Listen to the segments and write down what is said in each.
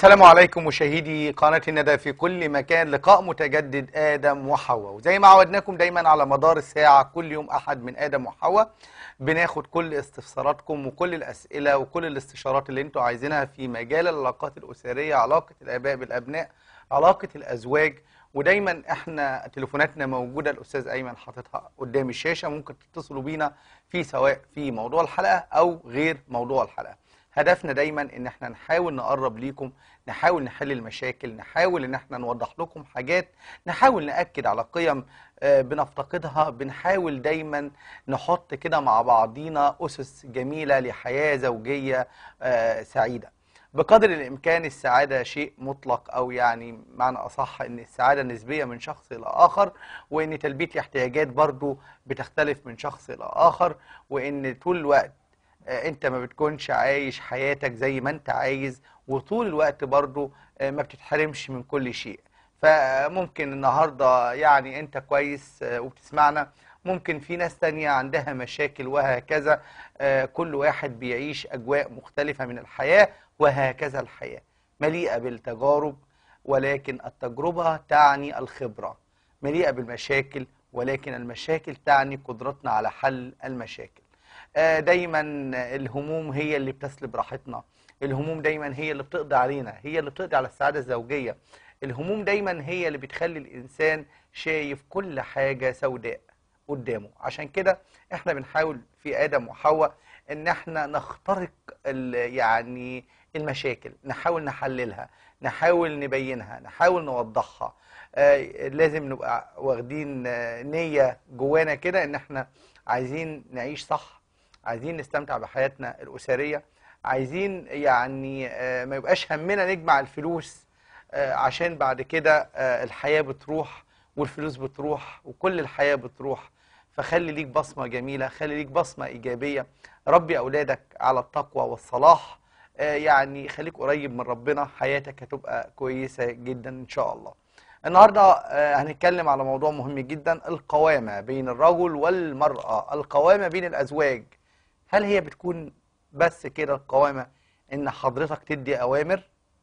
السلام عليكم مشاهدي قناة الندى في كل مكان لقاء متجدد آدم وحواء وزي ما عودناكم دايما على مدار الساعة كل يوم أحد من آدم وحواء بناخد كل استفساراتكم وكل الأسئلة وكل الاستشارات اللي انتوا عايزينها في مجال العلاقات الأسرية علاقة الآباء بالأبناء علاقة الأزواج ودايما احنا تليفوناتنا موجودة الأستاذ أيمن حاططها قدام الشاشة ممكن تتصلوا بينا في سواء في موضوع الحلقة أو غير موضوع الحلقة هدفنا دايما ان احنا نحاول نقرب ليكم نحاول نحل المشاكل نحاول ان احنا نوضح لكم حاجات نحاول نأكد على قيم آه، بنفتقدها بنحاول دايما نحط كده مع بعضينا أسس جميلة لحياة زوجية آه، سعيدة بقدر الإمكان السعادة شيء مطلق أو يعني معنى أصح أن السعادة نسبية من شخص إلى آخر وأن تلبية الاحتياجات برضو بتختلف من شخص إلى آخر وأن طول الوقت آه، انت ما بتكونش عايش حياتك زي ما انت عايز وطول الوقت برضو آه، ما بتتحرمش من كل شيء فممكن النهاردة يعني انت كويس آه، وبتسمعنا ممكن في ناس تانية عندها مشاكل وهكذا آه، كل واحد بيعيش أجواء مختلفة من الحياة وهكذا الحياة مليئة بالتجارب ولكن التجربة تعني الخبرة مليئة بالمشاكل ولكن المشاكل تعني قدرتنا على حل المشاكل آه، دايما الهموم هي اللي بتسلب راحتنا الهموم دايما هي اللي بتقضي علينا هي اللي بتقضي على السعادة الزوجية الهموم دايما هي اللي بتخلي الإنسان شايف كل حاجة سوداء قدامه عشان كده احنا بنحاول في آدم وحواء ان احنا نخترق ال- يعني المشاكل نحاول نحللها نحاول نبينها نحاول نوضحها آه، لازم نبقى واخدين آه، نية جوانا كده ان احنا عايزين نعيش صح عايزين نستمتع بحياتنا الأسرية عايزين يعني آه، ما يبقاش همنا نجمع الفلوس آه، عشان بعد كده آه، الحياة بتروح والفلوس بتروح وكل الحياة بتروح فخلي ليك بصمة جميلة خلي ليك بصمة إيجابية ربي أولادك على التقوى والصلاح آه، يعني خليك قريب من ربنا حياتك هتبقى كويسة جدا إن شاء الله النهاردة آه، هنتكلم على موضوع مهم جدا القوامة بين الرجل والمرأة القوامة بين الأزواج هل هي بتكون بس كده القوامة إن حضرتك تدي أوامر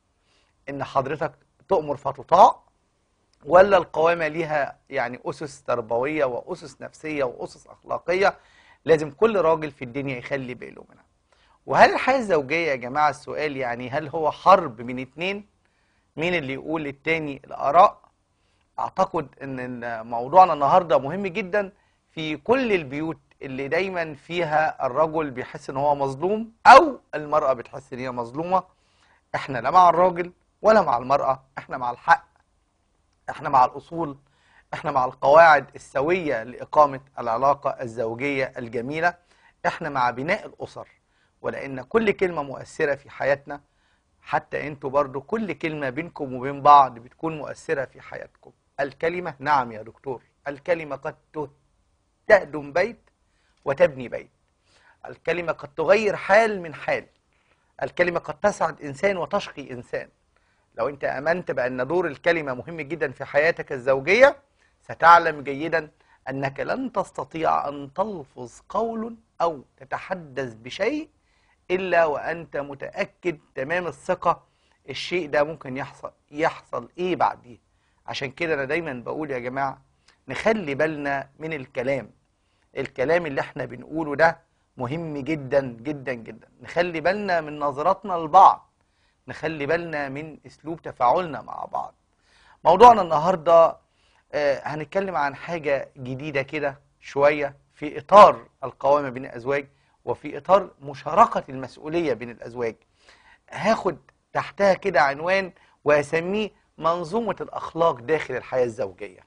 إن حضرتك تؤمر فتطاع ولا القوامة ليها يعني أسس تربوية وأسس نفسية وأسس أخلاقية لازم كل راجل في الدنيا يخلي باله منها وهل الحياة الزوجية يا جماعة السؤال يعني هل هو حرب بين اتنين مين اللي يقول للتاني الآراء أعتقد أن موضوعنا النهاردة مهم جدا في كل البيوت اللي دايما فيها الرجل بيحس ان هو مظلوم او المرأة بتحس ان هي مظلومة احنا لا مع الراجل ولا مع المرأة احنا مع الحق احنا مع الأصول احنا مع القواعد السوية لإقامة العلاقة الزوجية الجميلة احنا مع بناء الأسر ولأن كل كلمة مؤثرة في حياتنا حتى انتوا برضو كل كلمة بينكم وبين بعض بتكون مؤثرة في حياتكم الكلمة نعم يا دكتور الكلمة قد ت- تهدم بيت وتبني بيت الكلمة قد تغير حال من حال الكلمة قد تسعد إنسان وتشقي إنسان لو أنت أمنت بأن دور الكلمة مهم جدا في حياتك الزوجية ستعلم جيدا أنك لن تستطيع أن تلفظ قول أو تتحدث بشيء إلا وأنت متأكد تمام الثقة الشيء ده ممكن يحصل يحصل إيه بعديه عشان كده أنا دايما بقول يا جماعة نخلي بالنا من الكلام الكلام اللي احنا بنقوله ده مهم جدا جدا جدا نخلي بالنا من نظراتنا لبعض نخلي بالنا من اسلوب تفاعلنا مع بعض موضوعنا النهارده آه، هنتكلم عن حاجة جديدة كده شوية في إطار القوامة بين الأزواج وفي إطار مشاركة المسؤولية بين الأزواج هاخد تحتها كده عنوان وأسميه منظومة الأخلاق داخل الحياة الزوجية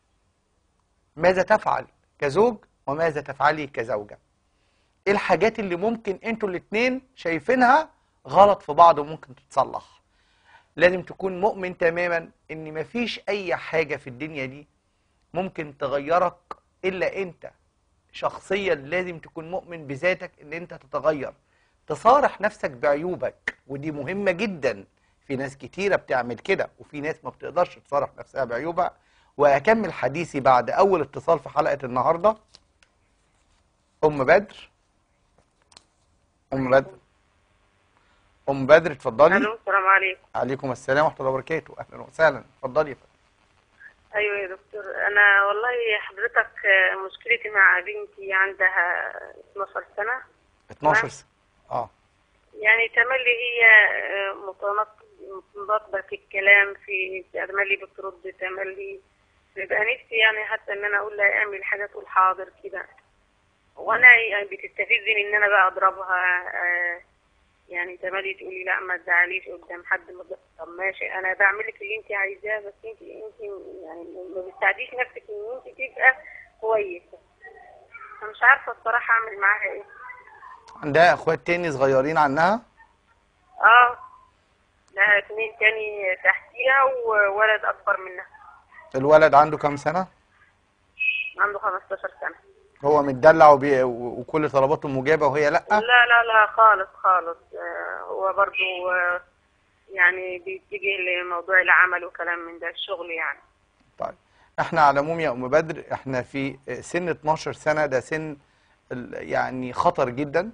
ماذا تفعل كزوج وماذا تفعلي كزوجة ايه الحاجات اللي ممكن انتوا الاتنين شايفينها غلط في بعض وممكن تتصلح لازم تكون مؤمن تماما ان مفيش اي حاجة في الدنيا دي ممكن تغيرك الا انت شخصيا لازم تكون مؤمن بذاتك ان انت تتغير تصارح نفسك بعيوبك ودي مهمة جدا في ناس كتيرة بتعمل كده وفي ناس ما بتقدرش تصارح نفسها بعيوبها وأكمل حديثي بعد أول اتصال في حلقة النهاردة أم بدر أم بدر ام بدر اتفضلي الو السلام عليكم عليكم السلام ورحمه الله وبركاته اهلا وسهلا اتفضلي يا فندم. ايوه يا دكتور انا والله حضرتك آه، مشكلتي مع بنتي عندها 12 سنه 12 تمام. سنه اه يعني تملي هي آه، متناق- متناقضه في الكلام في تملي بترد تملي بيبقى نفسي يعني حتى ان انا اقول لها اعمل حاجه تقول حاضر كده وانا يعني بتستفزني ان انا بقى اضربها آه، يعني تملي تقولي لا ما تزعليش قدام حد ما تض- طب ماشي انا بعمل لك اللي انت عايزاه بس انت انت يعني ما بتساعديش نفسك ان انت تبقى كويسه فمش عارفه الصراحه اعمل معاها ايه عندها اخوات تاني صغيرين عنها اه لها اتنين تاني تحتيها وولد اكبر منها الولد عنده كام سنه عنده 15 سنه هو متدلع وبي... وكل طلباته مجابه وهي لا لا لا لا خالص خالص آه، هو برضو آه، يعني بيتجه لموضوع العمل وكلام من ده الشغل يعني طيب احنا على العموم يا ام بدر احنا في سن 12 سنه ده سن ال- يعني خطر جدا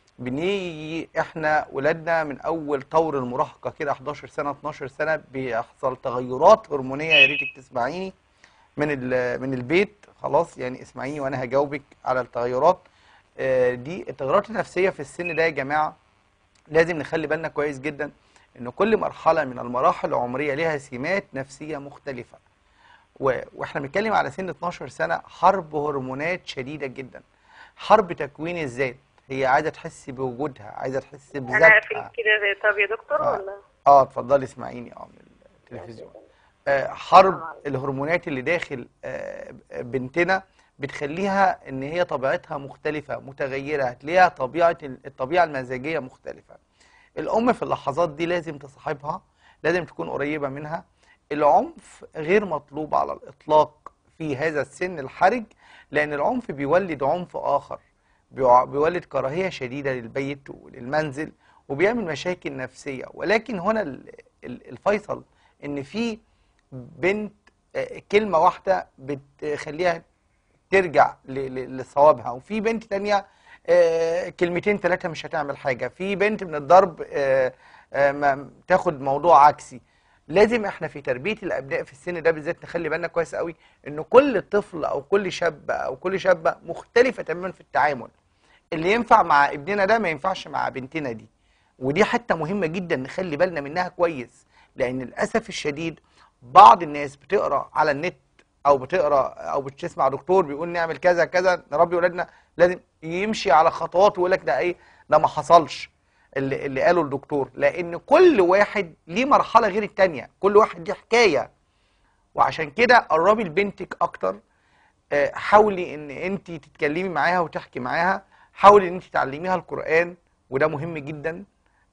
بنيجي احنا ولادنا من اول طور المراهقه كده 11 سنه 12 سنه بيحصل تغيرات هرمونيه يا ريتك تسمعيني من ال- من البيت خلاص يعني اسمعيني وانا هجاوبك على التغيرات آه، دي التغيرات النفسيه في السن ده يا جماعه لازم نخلي بالنا كويس جدا ان كل مرحله من المراحل العمريه لها سمات نفسيه مختلفه و... واحنا بنتكلم على سن 12 سنه حرب هرمونات شديده جدا حرب تكوين الذات هي عايزه تحس بوجودها عايزه تحس انا بذاتها اقفل كده طب يا دكتور آه. ولا اه اتفضلي اسمعيني اه من التلفزيون آه، حرب الهرمونات اللي داخل آه، بنتنا بتخليها ان هي طبيعتها مختلفة متغيرة هتلاقيها طبيعة الطبيعة المزاجية مختلفة الام في اللحظات دي لازم تصاحبها لازم تكون قريبة منها العنف غير مطلوب على الاطلاق في هذا السن الحرج لان العنف بيولد عنف اخر بيع- بيولد كراهية شديدة للبيت وللمنزل وبيعمل مشاكل نفسية ولكن هنا ال- ال- الفيصل ان في بنت آه، كلمة واحدة بتخليها ترجع ل- ل- لصوابها وفي بنت تانية آه، كلمتين ثلاثة مش هتعمل حاجة في بنت من الضرب آه، آه، ما- تاخد موضوع عكسي لازم احنا في تربية الأبناء في السن ده بالذات نخلي بالنا كويس قوي ان كل طفل او كل شاب او كل شابة مختلفة تماما في التعامل اللي ينفع مع ابننا ده ما ينفعش مع بنتنا دي ودي حتة مهمة جدا نخلي بالنا منها كويس لأن للأسف الشديد بعض الناس بتقرأ على النت أو بتقرأ أو بتسمع دكتور بيقول نعمل كذا كذا نربي ولادنا لازم يمشي على خطوات ويقول لك ده إيه ده ما حصلش اللي, اللي قاله الدكتور لأن كل واحد ليه مرحلة غير التانية كل واحد دي حكاية وعشان كده قربي لبنتك أكتر آه، حاولي ان انت تتكلمي معاها وتحكي معاها حاولي ان انت تعلميها القرآن وده مهم جدا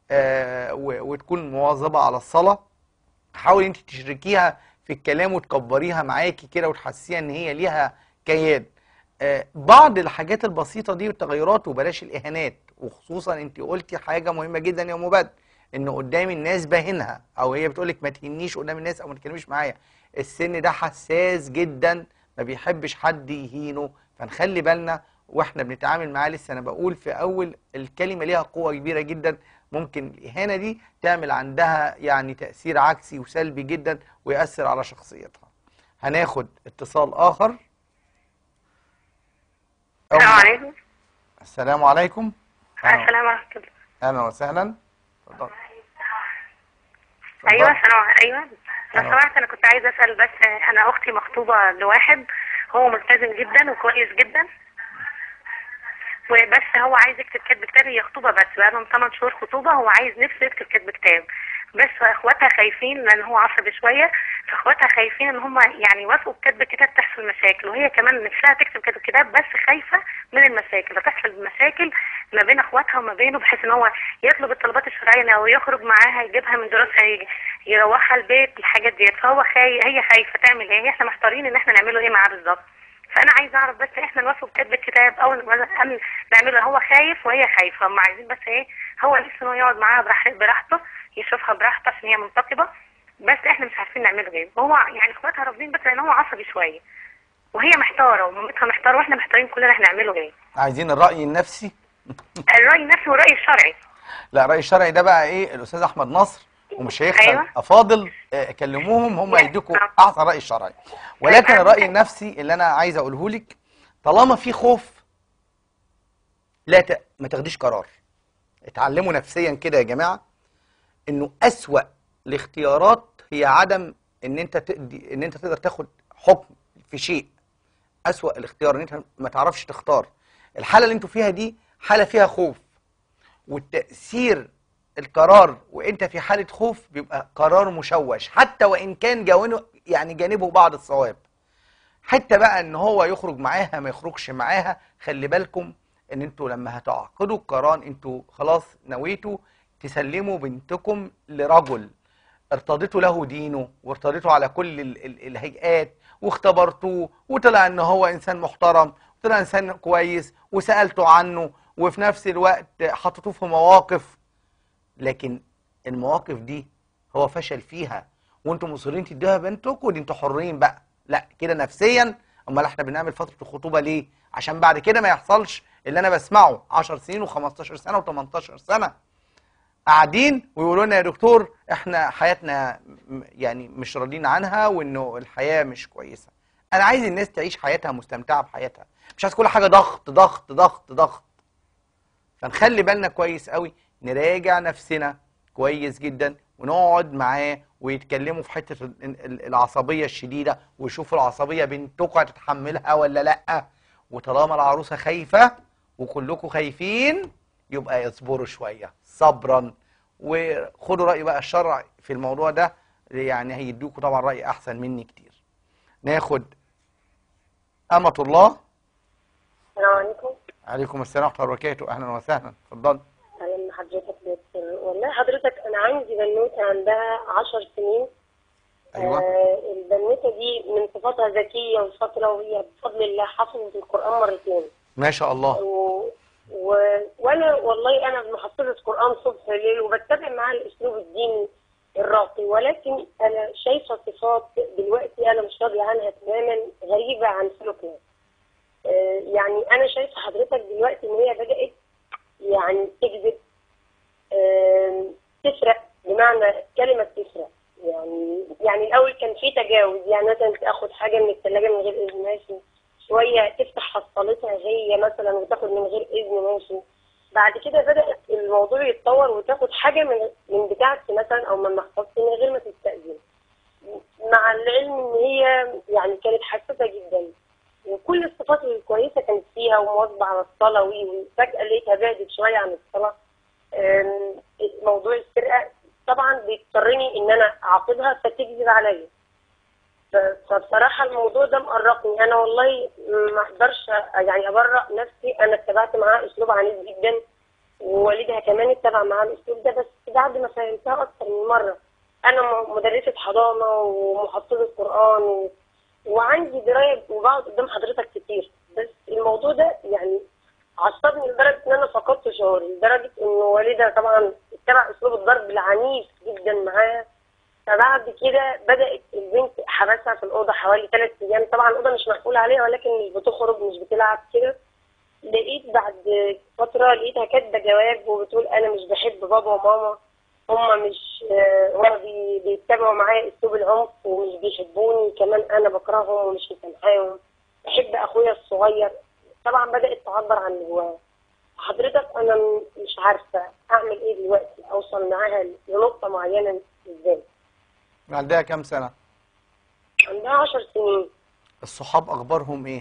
آه، و- وتكون مواظبة على الصلاة حاولي انت تشركيها في الكلام وتكبريها معاكي كده وتحسيها ان هي ليها كيان آه، بعض الحاجات البسيطة دي والتغيرات وبلاش الإهانات وخصوصا انت قلتي حاجة مهمة جدا يا أم بدر ان قدام الناس باهنها او هي بتقولك ما تهنيش قدام الناس او ما تتكلميش معايا السن ده حساس جدا ما بيحبش حد يهينه فنخلي بالنا واحنا بنتعامل معاه لسه انا بقول في اول الكلمه ليها قوه كبيره جدا ممكن الاهانه دي تعمل عندها يعني تاثير عكسي وسلبي جدا ويأثر على شخصيتها هناخد اتصال اخر السلام عليكم السلام عليكم أهلا- السلام عليكم اهلا وسهلا اتفضل ايوه اتفضل. السلام ايوه لو أهلا. سمحت انا كنت عايزه اسال بس انا اختي مخطوبه لواحد هو ملتزم جدا وكويس جدا وبس هو عايز يكتب كتب كتاب هي خطوبه بس بقالهم 8 شهور خطوبه هو عايز نفسه يكتب كتب كتاب بس اخواتها خايفين لان هو عصبي شويه فاخواتها خايفين ان هم يعني يوافقوا بكتب الكتاب تحصل مشاكل وهي كمان نفسها تكتب كتب كتاب بس خايفه من المشاكل فتحصل مشاكل ما بين اخواتها وما بينه بحيث ان هو يطلب الطلبات الشرعيه او يخرج معاها يجيبها من دراسه ي- يروحها البيت الحاجات ديت فهو خايف هي خايفه تعمل ايه احنا محتارين ان احنا نعمله ايه معاه بالظبط فانا عايزه اعرف بس احنا نوافق بكتب الكتاب او أم نعمله هو خايف وهي خايفه هم عايزين بس ايه هو نفسه ان هو يقعد معاها براح- براحته يشوفها براحته عشان هي منتقبه بس احنا مش عارفين نعمله ايه وهو يعني اخواتها رافضين بس لان هو عصبي شويه وهي محتاره ومامتها محتاره واحنا محتارين كلنا هنعمله ايه عايزين الرأي النفسي الراي النفسي والراي الشرعي لا الرأي الشرعي ده بقى ايه الأستاذ أحمد نصر ومشايخنا أيوة. الأفاضل آه، كلموهم هم لا. يدوكوا أحسن رأي شرعي ولكن أنا الرأي ممكن- النفسي اللي أنا عايز أقوله لك طالما في خوف لا ت... ما تاخديش قرار اتعلموا نفسيا كده يا جماعة إنه أسوأ الاختيارات هي عدم إن أنت تقدي إن أنت تقدر تاخد حكم في شيء أسوأ الاختيار إن أنت ما تعرفش تختار الحالة اللي أنتوا فيها دي حالة فيها خوف والتأثير القرار وانت في حالة خوف بيبقى قرار مشوش حتى وان كان جوانه يعني جانبه بعض الصواب حتى بقى ان هو يخرج معاها ما يخرجش معاها خلي بالكم ان انتوا لما هتعقدوا القران انتوا خلاص نويتوا تسلموا بنتكم لرجل ارتضيتوا له دينه وارتضيتوا على كل ال ال الهيئات واختبرتوه وطلع ان هو انسان محترم وطلع انسان كويس وسالتوا عنه وفي نفس الوقت حطيتوه في مواقف لكن المواقف دي هو فشل فيها وانتم مصرين تدوها بنتكم دي انتوا حرين بقى لا كده نفسيا امال احنا بنعمل فتره الخطوبه ليه عشان بعد كده ما يحصلش اللي انا بسمعه 10 سنين و15 سنه و18 سنه قاعدين ويقولوا لنا يا دكتور احنا حياتنا م- يعني مش راضيين عنها وانه الحياه مش كويسه انا عايز الناس تعيش حياتها مستمتعه بحياتها مش عايز كل حاجه ضغط ضغط ضغط ضغط فنخلي بالنا كويس قوي نراجع نفسنا كويس جدا ونقعد معاه ويتكلموا في حته ال- ال- العصبيه الشديده ويشوفوا العصبيه بنتكم هتتحملها ولا لا وطالما العروسه خايفه وكلكم خايفين يبقى يصبروا شويه صبرا وخدوا راي بقى الشرع في الموضوع ده يعني هيدوكوا طبعا راي احسن مني كتير ناخد امه الله السلام عليكم عليكم السلام ورحمه الله وبركاته اهلا وسهلا اتفضل اهلا حضرتك بس والله حضرتك انا عندي بنوته عندها عشر سنين ايوه آه البنوته دي من صفاتها ذكيه وشاطره وهي بفضل الله حفظت القران مرتين ما شاء الله و... و... وانا والله انا محفظه قران صبح وليل وبتبع معاها الاسلوب الديني الراقي ولكن انا شايفه صفات دلوقتي انا مش راضيه عنها تماما غريبه عن سلوكنا آه، يعني انا شايفه حضرتك دلوقتي ان هي بدات يعني تكذب آم، تسرق بمعنى كلمه تسرق يعني يعني الاول كان في تجاوز يعني مثلا تاخد حاجه من الثلاجه من غير اذن ماشي شويه تفتح حصالتها هي مثلا وتاخد من غير اذن ماشي بعد كده بدات الموضوع يتطور وتاخد حاجه من من بتاعتي مثلا او من محفظتي من غير ما تستاذن مع العلم ان هي يعني كانت حساسه جدا وكل الصفات الكويسه كانت فيها ومواظبه على الصلاه وي- وفجاه لقيتها بعدت شويه عن الصلاه أم، موضوع السرقه طبعا بيضطرني ان انا اعاقبها فتكذب عليا ف- فبصراحه الموضوع ده مقرقني انا والله ما اقدرش يعني ابرأ نفسي انا اتبعت معاها اسلوب عنيف جدا ووالدها كمان اتبع معاها الاسلوب ده بس بعد ما فهمتها اكتر من مره انا م- مدرسه حضانه ومحفظه قران و... وعندي درايه وبقعد قدام حضرتك كتير بس الموضوع ده يعني عصبني لدرجه ان انا فقدت شعوري لدرجه ان والدها طبعا اتبع اسلوب الضرب العنيف جدا معاها فبعد كده بدات البنت حبسها في الاوضه حوالي ثلاث ايام طبعا الاوضه مش مقفول عليها ولكن مش بتخرج مش بتلعب كده لقيت بعد فتره لقيتها كاتبه جواب وبتقول انا مش بحب بابا وماما هما مش آه، هما بي- بيتبعوا معايا اسلوب العنف ومش بيحبوني كمان انا بكرههم ومش مسامحاهم بحب اخويا الصغير طبعا بدات تعبر عن اللي جواها حضرتك انا م- مش عارفه اعمل ايه دلوقتي اوصل معاها لنقطه معينه ازاي عندها كام سنة عندها عشر سنين الصحاب اخبارهم ايه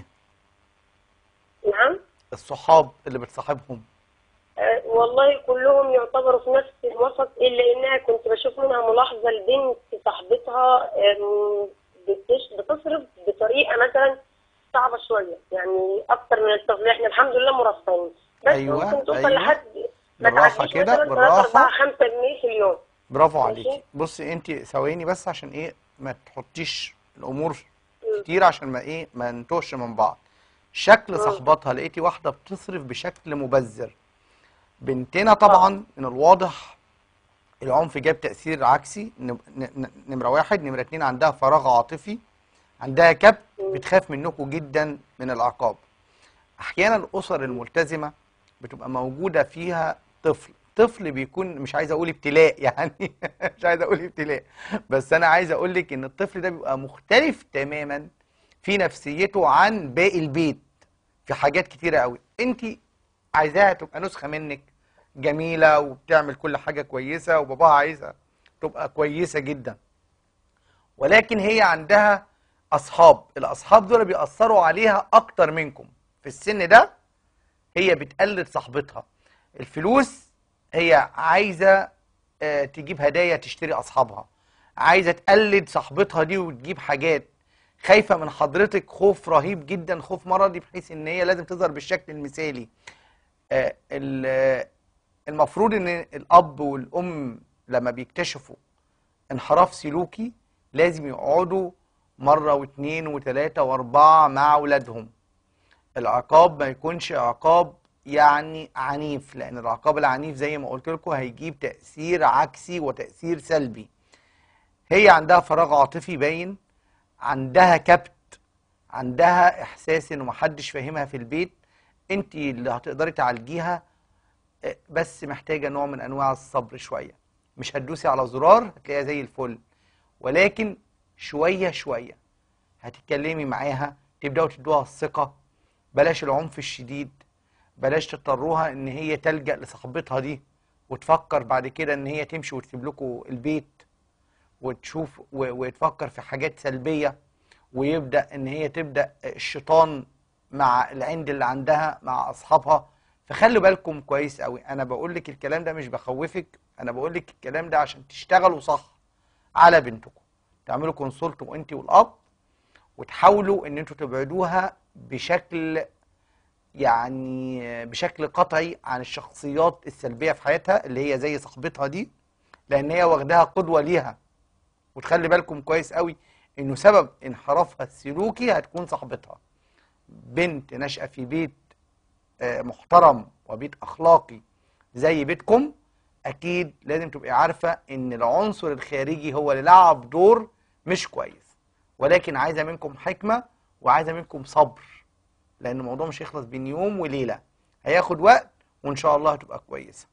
نعم الصحاب اللي بتصاحبهم أه والله كلهم يعتبروا في نفس الوسط الا انها كنت بشوف منها ملاحظه لبنت صاحبتها أم، بتش- بتصرف بطريقه مثلا صعبه شويه يعني اكتر من الطفل احنا الحمد لله مرفهين بس أيوة، ممكن توصل أيوة. لحد ما بالراحة تعديش كده، مثلا بالراحة. 3 4 5 جنيه في اليوم برافو ماشي. عليكي بصي انت ثواني بس عشان ايه ما تحطيش الامور كتير عشان ما ايه ما نتوهش من بعض شكل صاحباتها لقيتي واحده بتصرف بشكل مبذر بنتنا طبعا من الواضح العنف جاب تاثير عكسي نم- ن- ن- نمره واحد نمره اتنين عندها فراغ عاطفي عندها كبت بتخاف منكم جدا من العقاب احيانا الاسر الملتزمه بتبقى موجوده فيها طفل الطفل بيكون مش عايز اقول ابتلاء يعني مش عايز اقول ابتلاء بس انا عايز اقول لك ان الطفل ده بيبقى مختلف تماما في نفسيته عن باقي البيت في حاجات كتيرة قوي انت عايزاها تبقى نسخة منك جميلة وبتعمل كل حاجة كويسة وباباها عايزها تبقى كويسة جدا ولكن هي عندها اصحاب الاصحاب دول بيأثروا عليها اكتر منكم في السن ده هي بتقلد صاحبتها الفلوس هي عايزة آه، تجيب هدايا تشتري اصحابها عايزة تقلد صاحبتها دي وتجيب حاجات خايفة من حضرتك خوف رهيب جدا خوف مرضي بحيث ان هي لازم تظهر بالشكل المثالي آه، ال- آه، المفروض ان الاب والام لما بيكتشفوا انحراف سلوكي لازم يقعدوا مرة واثنين وثلاثة واربعة مع اولادهم العقاب ما يكونش عقاب يعني عنيف لان العقاب العنيف زي ما قلت لكم هيجيب تأثير عكسي وتأثير سلبي هي عندها فراغ عاطفي باين عندها كبت عندها احساس انه محدش فاهمها في البيت انت اللي هتقدري تعالجيها آه، بس محتاجة نوع من انواع الصبر شوية مش هتدوسي على زرار هتلاقيها زي الفل ولكن شوية شوية هتتكلمي معاها تبدأوا تدوها الثقة بلاش العنف الشديد بلاش تضطروها ان هي تلجأ لصاحبتها دي وتفكر بعد كده ان هي تمشي وتسيب لكم البيت وتشوف و- وتفكر في حاجات سلبية ويبدأ ان هي تبدأ الشيطان مع العند اللي عندها مع اصحابها فخلوا بالكم كويس قوي انا بقول لك الكلام ده مش بخوفك انا بقول لك الكلام ده عشان تشتغلوا صح على بنتكم تعملوا كونسولت وانت والاب وتحاولوا ان انتوا تبعدوها بشكل يعني بشكل قطعي عن الشخصيات السلبية في حياتها اللي هي زي صاحبتها دي لان هي واخداها قدوة ليها وتخلي بالكم كويس قوي انه سبب انحرافها السلوكي هتكون صاحبتها بنت نشأة في بيت آه، محترم وبيت اخلاقي زي بيتكم اكيد لازم تبقي عارفة ان العنصر الخارجي هو اللي لعب دور مش كويس ولكن عايزة منكم حكمة وعايزة منكم صبر لان الموضوع مش هيخلص بين يوم وليلة هياخد وقت وان شاء الله هتبقى كويسة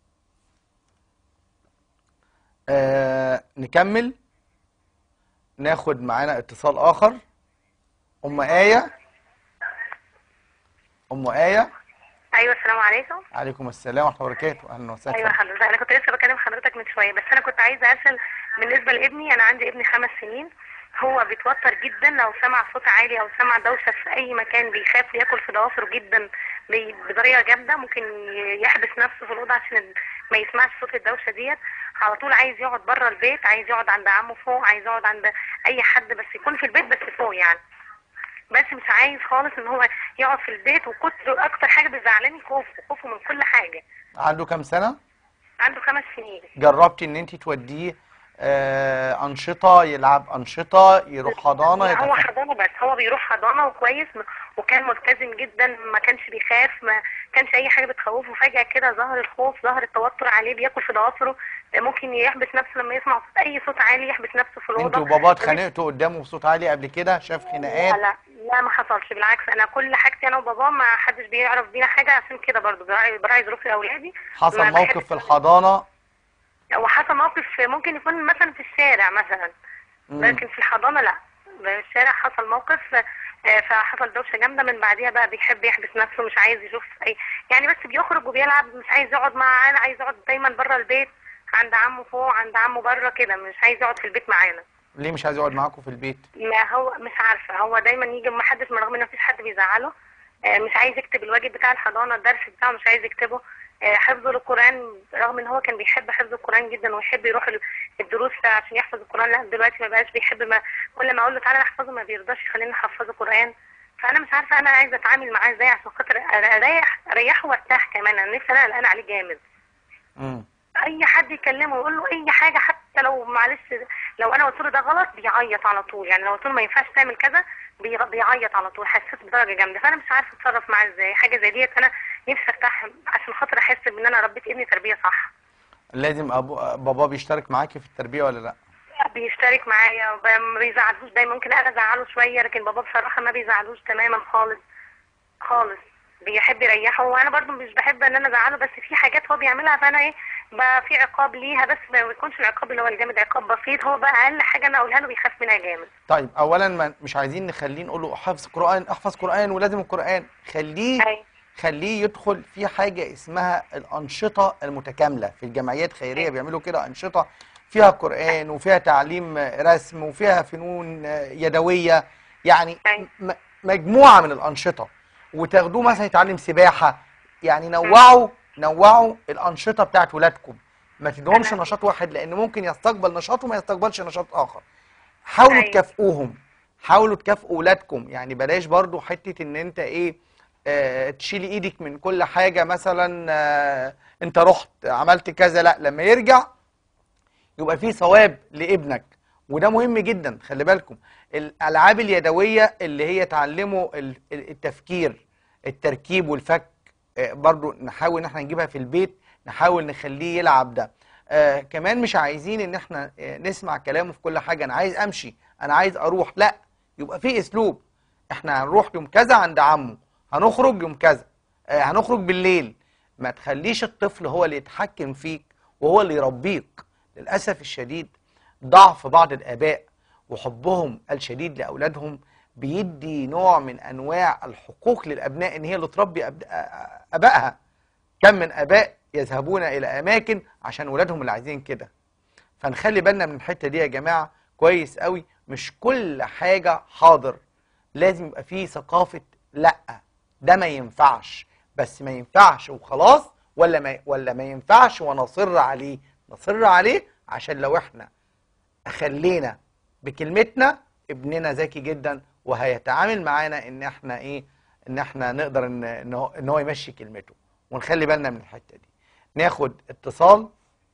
آه نكمل ناخد معانا اتصال اخر ام آية ام آية ايوه السلام عليكم عليكم السلام ورحمة الله وبركاته اهلا وسهلا ايوه حضرتك انا كنت لسه بكلم حضرتك من شويه بس انا كنت عايزه اسال بالنسبه لابني انا عندي ابني خمس سنين هو بيتوتر جدا لو سمع صوت عالي او سمع دوشه في اي مكان بيخاف ياكل في ضوافره جدا بي- بطريقه جامده ممكن ي- يحبس نفسه في الاوضه عشان ما يسمعش صوت الدوشه ديت على طول عايز يقعد بره البيت عايز يقعد عند عمه فوق عايز يقعد عند اي حد بس يكون في البيت بس فوق يعني بس مش عايز خالص ان هو يقعد في البيت وكتر اكتر حاجه بيزعلاني خوفه خوفه من كل حاجه عنده كام سنة عنده خمس سنين جربتي ان انت توديه آه انشطة يلعب انشطة يروح حضانة لا، هو يتفهم حضانه بس هو بيروح حضانه وكويس م- وكان ملتزم جدا ما كانش بيخاف ما كانش اي حاجه بتخوفه فجاه كده ظهر الخوف ظهر التوتر عليه بياكل في ضوافره ممكن يحبس نفسه لما يسمع صوت اي صوت عالي يحبس نفسه في الاوضه انت وبابا اتخانقتوا قدامه بصوت عالي قبل كده شاف لا خناقات لا لا ما حصلش بالعكس انا كل حاجتي انا وبابا ما حدش بيعرف بينا حاجه عشان كده برضو براعي براعي ظروف اولادي حصل ما موقف بحبش- في الحضانة وحصل موقف ممكن يكون مثلا في الشارع مثلا مم. لكن في الحضانة لا في الشارع حصل موقف آه، فحصل دوشة جامدة من بعديها بقى بيحب يحبس نفسه مش عايز يشوف أي يعني بس بيخرج وبيلعب مش عايز يقعد معانا عايز يقعد دايما بره البيت عند عمه فوق عند عمه بره كده مش عايز يقعد في البيت معانا ليه مش عايز يقعد معاكم في البيت ما هو مش عارفة هو دايما يجي ما حدش من رغم ان مفيش حد بيزعله آه، مش عايز يكتب الواجب بتاع الحضانة الدرس بتاعه مش عايز يكتبه آه، حفظه للقرآن رغم ان هو كان بيحب حفظ القرآن جدا ويحب يروح ال- الدروس عشان يحفظ القرآن لا دلوقتي ما بقاش بيحب ما كل ما اقول له تعالى نحفظه ما بيرضاش يخليني احفظه قرآن فانا مش عارفة انا عايزة اتعامل معاه ازاي عشان خاطر اريح اريحه وارتاح كمان انا نفسي انا قلقان عليه جامد مم. اي حد يكلمه ويقول له اي حاجه حتى لو معلش لو انا قلت له ده غلط بيعيط على طول يعني لو قلت له ما ينفعش تعمل كذا بي- بيعيط على طول حساس بدرجه جامده فانا مش عارفه اتصرف معاه ازاي حاجه زي ديت انا نفسي ارتاح عشان خاطر احس ان انا ربيت ابني تربيه صح لازم أبو... بابا بيشترك معاكي في التربية ولا لا بيشترك معايا وب- ما بيزعلوش دايما ممكن انا ازعله شويه لكن بابا بصراحه ما بيزعلوش تماما خالص خالص بيحب يريحه وانا برضو مش بحب ان انا ازعله بس في حاجات هو بيعملها فانا ايه بقى في عقاب ليها بس ما بيكونش العقاب اللي هو الجامد عقاب بسيط هو بقى اقل حاجه انا اقولها له بيخاف منها جامد طيب اولا ما مش عايزين نخليه نقول له حفظ قران احفظ قران ولازم القران خليه ايوه خليه يدخل في حاجة اسمها الأنشطة المتكاملة في الجمعيات خيرية بيعملوا كده أنشطة فيها قرآن وفيها تعليم رسم وفيها فنون يدوية يعني أيوة. م- مجموعة من الأنشطة وتاخدوه مثلا يتعلم سباحة يعني نوعوا نوعوا الأنشطة بتاعت ولادكم ما تدهمش تمام. نشاط واحد لأن ممكن يستقبل نشاط وما يستقبلش نشاط آخر حاولوا أيوة. تكافئوهم حاولوا تكافئوا ولادكم يعني بلاش برضو حتة ان انت ايه آه تشيلي ايدك من كل حاجة مثلا آه انت رحت عملت كذا لا لما يرجع يبقى فيه ثواب لابنك وده مهم جدا خلي بالكم الالعاب اليدويه اللي هي تعلمه ال- ال- التفكير التركيب والفك آه، برضو نحاول ان احنا نجيبها في البيت نحاول نخليه يلعب ده آه كمان مش عايزين ان احنا آه، نسمع كلامه في كل حاجه انا عايز امشي انا عايز اروح لا يبقى في اسلوب احنا هنروح يوم كذا عند عمه هنخرج يوم كذا آه هنخرج بالليل ما تخليش الطفل هو اللي يتحكم فيك وهو اللي يربيك للأسف الشديد ضعف بعض الآباء وحبهم الشديد لأولادهم بيدي نوع من أنواع الحقوق للأبناء إن هي اللي تربي أب- أبائها كم من آباء يذهبون إلى أماكن عشان ولادهم اللي عايزين كده فنخلي بالنا من الحتة دي يا جماعة كويس قوي مش كل حاجة حاضر لازم يبقى فيه ثقافة لأ ده ما ينفعش بس ما ينفعش وخلاص ولا ما ولا ما ينفعش ونصر عليه نصر عليه عشان لو احنا خلينا بكلمتنا ابننا ذكي جدا وهيتعامل معانا ان احنا ايه ان احنا نقدر ان ان هو, إن هو يمشي كلمته ونخلي بالنا من الحته دي ناخد اتصال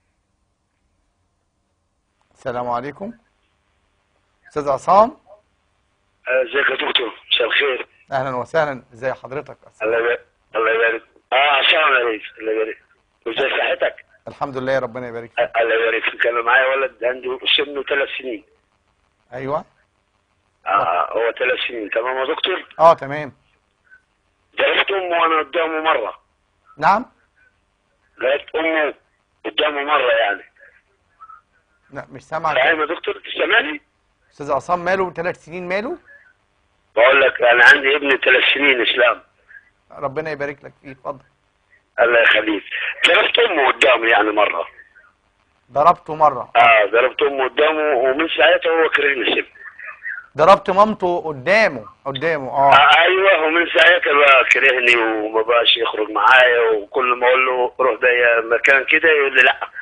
السلام عليكم استاذ عصام ازيك يا دكتور مساء الخير اهلا وسهلا ازي حضرتك الله يبارك الله يبارك اه عشان يا ريس الله يبارك وازي صحتك الحمد لله ربنا يبارك فيك الله يبارك فيك انا معايا ولد عنده سنه ثلاث سنين ايوه اه هو ثلاث سنين تمام يا دكتور اه تمام ضربت امه وانا قدامه مره نعم لقيت امه قدامه مره يعني لا مش سامع فاهم يا دكتور سامعني استاذ عصام ماله ثلاث سنين ماله بقول لك انا عندي ابن ثلاث سنين اسلام ربنا يبارك لك فيه اتفضل الله يخليك ضربت امه قدامه يعني مره ضربته مره اه ضربت امه قدامه ومن ساعتها هو كرهني السب ضربت مامته قدامه قدامه اه آه ايوه ومن ساعتها بقى كرهني وما بقاش يخرج معايا وكل ما اقول له روح ده مكان كده يقول لي لا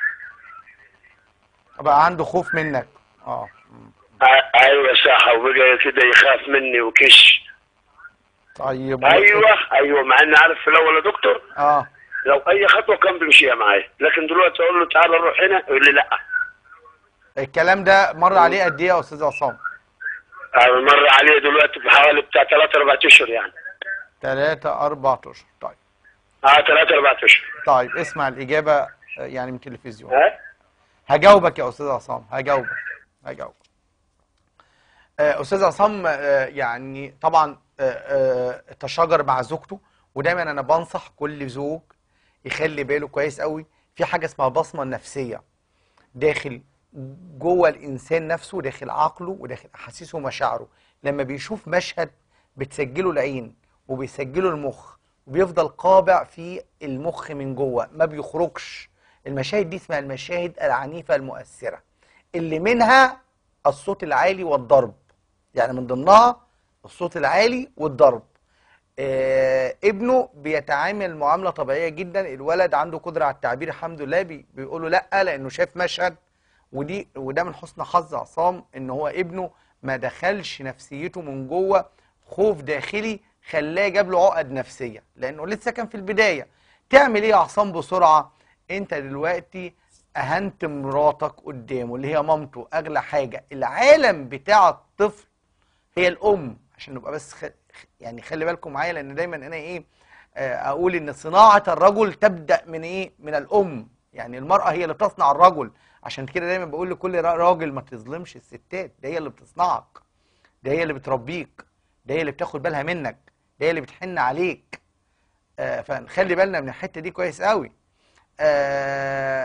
بقى عنده خوف منك اه مم. آه ايوه صح وبقى كده يخاف مني وكش طيب ايوه ايوه مع اني عارف في الاول يا دكتور اه لو اي خطوه كان بيمشيها معايا لكن دلوقتي اقول له تعالى نروح هنا يقول لي لا الكلام ده مر عليه قد ايه يا استاذ عصام آه مر عليه دلوقتي في حوالي بتاع ثلاث اربع اشهر يعني ثلاثة أربع أشهر طيب اه ثلاث اربع اشهر طيب اسمع الإجابة آه، يعني من التلفزيون ها هجاوبك يا أستاذ عصام هجاوبك هجاوبك آه، أستاذ عصام آه، يعني طبعا آه، آه، تشاجر مع زوجته ودايما أنا بنصح كل زوج يخلي باله كويس قوي في حاجة اسمها بصمة نفسية داخل جوه الإنسان نفسه داخل عقله وداخل أحاسيسه ومشاعره لما بيشوف مشهد بتسجله العين وبيسجله المخ وبيفضل قابع في المخ من جوه ما بيخرجش المشاهد دي اسمها المشاهد العنيفة المؤثرة اللي منها الصوت العالي والضرب يعني من ضمنها الصوت العالي والضرب آه ابنه بيتعامل معاملة طبيعية جدا الولد عنده قدرة على التعبير الحمد لله بي بيقول له لا لأنه شاف مشهد ودي وده من حسن حظ عصام ان هو ابنه ما دخلش نفسيته من جوه خوف داخلي خلاه جاب له عقد نفسية لأنه لسه كان في البداية تعمل ايه يا عصام بسرعة انت دلوقتي اهنت مراتك قدامه اللي هي مامته اغلى حاجة العالم بتاع الطفل هي الام عشان نبقى بس خ... يعني خلي بالكم معايا لان دايما انا ايه آه، اقول ان صناعه الرجل تبدا من ايه من الام يعني المراه هي اللي تصنع الرجل عشان كده دايما بقول لكل را- راجل ما تظلمش الستات ده هي اللي بتصنعك ده هي اللي بتربيك ده هي اللي بتاخد بالها منك ده هي اللي بتحن عليك آه، فنخلي بالنا من الحته دي كويس قوي آه،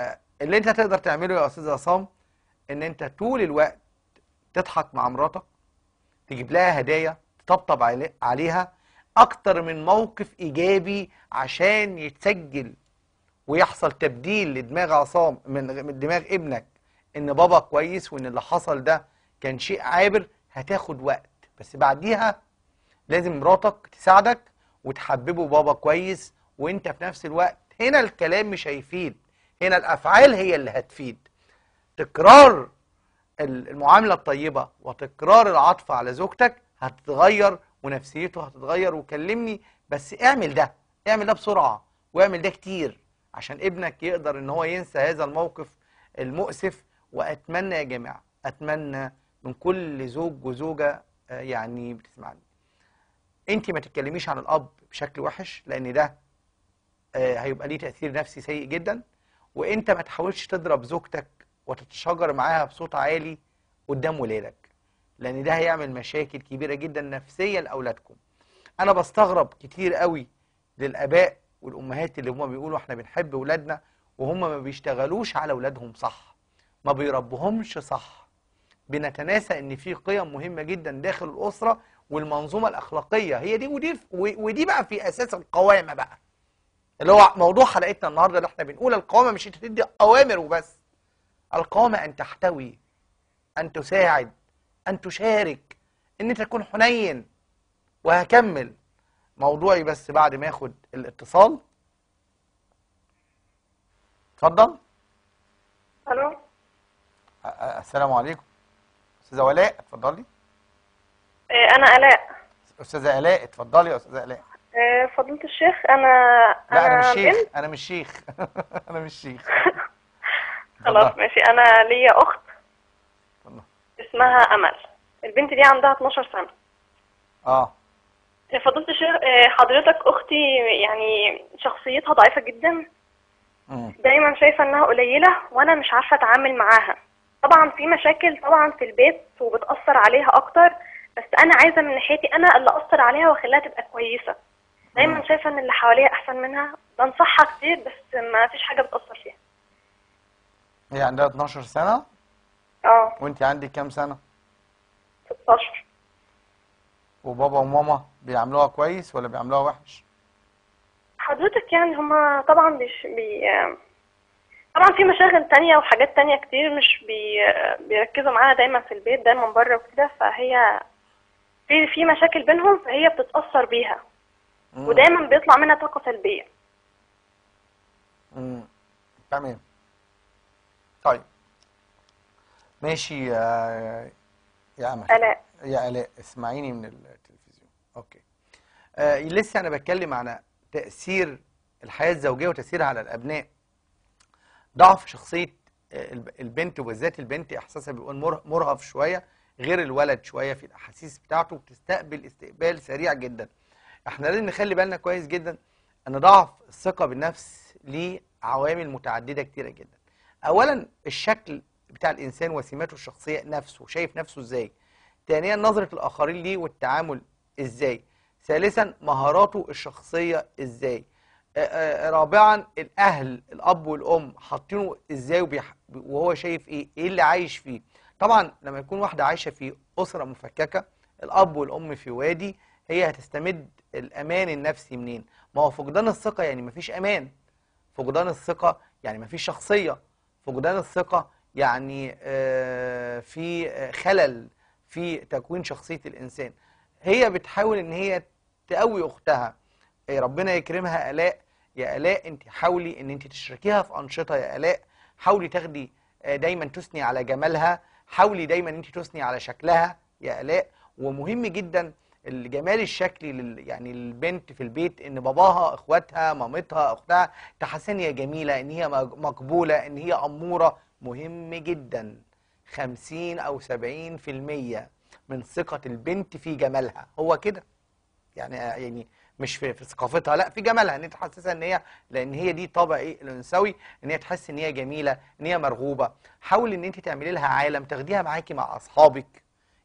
اللي انت تقدر تعمله يا استاذ عصام ان انت طول الوقت تضحك مع مراتك تجيب لها هدايا تطبطب علي- عليها اكتر من موقف ايجابي عشان يتسجل ويحصل تبديل لدماغ عصام من من دماغ ابنك ان بابا كويس وان اللي حصل ده كان شيء عابر هتاخد وقت بس بعديها لازم مراتك تساعدك وتحببه بابا كويس وانت في نفس الوقت هنا الكلام مش هيفيد هنا الافعال هي اللي هتفيد تكرار ال- المعاملة الطيبة وتكرار العطف على زوجتك هتتغير ونفسيته هتتغير وكلمني بس اعمل ده اعمل ده بسرعة واعمل ده كتير عشان ابنك يقدر ان هو ينسى هذا الموقف المؤسف واتمنى يا جماعة اتمنى من كل زوج وزوجة آه، يعني بتسمعني انت ما تتكلميش عن الاب بشكل وحش لان ده آه، هيبقى ليه تأثير نفسي سيء جدا وانت ما تحاولش تضرب زوجتك وتتشاجر معاها بصوت عالي قدام ولادك لان ده هيعمل مشاكل كبيرة جدا نفسية لاولادكم انا بستغرب كتير قوي للاباء والامهات اللي هم بيقولوا احنا بنحب ولادنا وهم ما بيشتغلوش على ولادهم صح ما بيربوهمش صح بنتناسى ان في قيم مهمة جدا داخل الاسرة والمنظومة الاخلاقية هي دي ودي ودي بقى في اساس القوامة بقى اللي هو موضوع حلقتنا النهارده اللي احنا بنقول القوامة مش انت تدي اوامر وبس القوامة ان تحتوي ان تساعد ان تشارك ان انت تكون حنين وهكمل موضوعي بس بعد ما اخد الاتصال اتفضل الو أ- أ- السلام عليكم استاذه ولاء اتفضلي آه، انا الاء استاذه الاء اتفضلي يا استاذه الاء آه، فضيلة الشيخ انا لا انا مش بنت شيخ انا مش شيخ انا مش شيخ خلاص اتفضل. ماشي انا ليا اخت اتفضل. اسمها امل البنت دي عندها 12 سنة اه آه، فضيلة الشيخ آه، حضرتك اختي يعني شخصيتها ضعيفة جدا مم. دايما شايفة انها قليلة وانا مش عارفة اتعامل معاها طبعا في مشاكل طبعا في البيت وبتأثر عليها اكتر بس انا عايزة من ناحيتي انا اللي اثر عليها واخليها تبقى كويسة دايما مم. شايفة ان اللي حواليها احسن منها بنصحها كتير بس ما فيش حاجة بتأثر فيها هي عندها 12 سنه اه وانت عندك كام سنه 16 وبابا وماما بيعاملوها كويس ولا بيعاملوها وحش حضرتك يعني هما طبعا بيش بي طبعا في مشاغل تانية وحاجات تانية كتير مش بي... بيركزوا معاها دايما في البيت دايما بره وكده فهي في في مشاكل بينهم فهي بتتأثر بيها مم. ودايما بيطلع منها طاقة سلبية مم. تمام طيب ماشي يا يا امل آلاء يا الاء اسمعيني من التلفزيون اوكي آه لسه انا بتكلم على تاثير الحياه الزوجيه وتاثيرها على الابناء ضعف شخصيه آه، الب- البنت وبالذات البنت احساسها بيكون مره- مرهف شويه غير الولد شويه في الاحاسيس بتاعته بتستقبل استقبال سريع جدا احنا لازم نخلي بالنا كويس جدا ان ضعف الثقه بالنفس ليه عوامل متعدده كتيره جدا اولا الشكل بتاع الانسان وسماته الشخصيه نفسه شايف نفسه ازاي ثانيا نظره الاخرين ليه والتعامل ازاي ثالثا مهاراته الشخصيه ازاي آه، آه، رابعا الاهل الاب والام حاطينه ازاي وبيح... وهو شايف ايه ايه اللي عايش فيه طبعا لما يكون واحده عايشه في اسره مفككه الاب والام في وادي هي هتستمد الامان النفسي منين ما هو فقدان الثقه يعني مفيش امان فقدان الثقه يعني مفيش شخصيه فقدان الثقه يعني آه، في آه، خلل في تكوين شخصيه الانسان هي بتحاول ان هي تقوي اختها إيه ربنا يكرمها الاء يا الاء انت حاولي ان انت تشركيها في انشطه يا الاء حاولي تاخدي آه، دايما تثني على جمالها حاولي دايما انت تثني على شكلها يا الاء ومهم جدا الجمال الشكلي لل يعني البنت في البيت ان باباها اخواتها مامتها اختها تحس ان هي جميله ان هي مج- مقبوله ان هي اموره مهم جدا 50 او 70% من ثقه البنت في جمالها هو كده يعني يعني مش في, في ثقافتها لا في جمالها ان انت تحسسها ان هي لان هي دي طبع ايه الانثوي ان هي تحس ان هي جميله ان هي مرغوبه حاولي ان انت تعملي لها عالم تاخديها معاكي مع اصحابك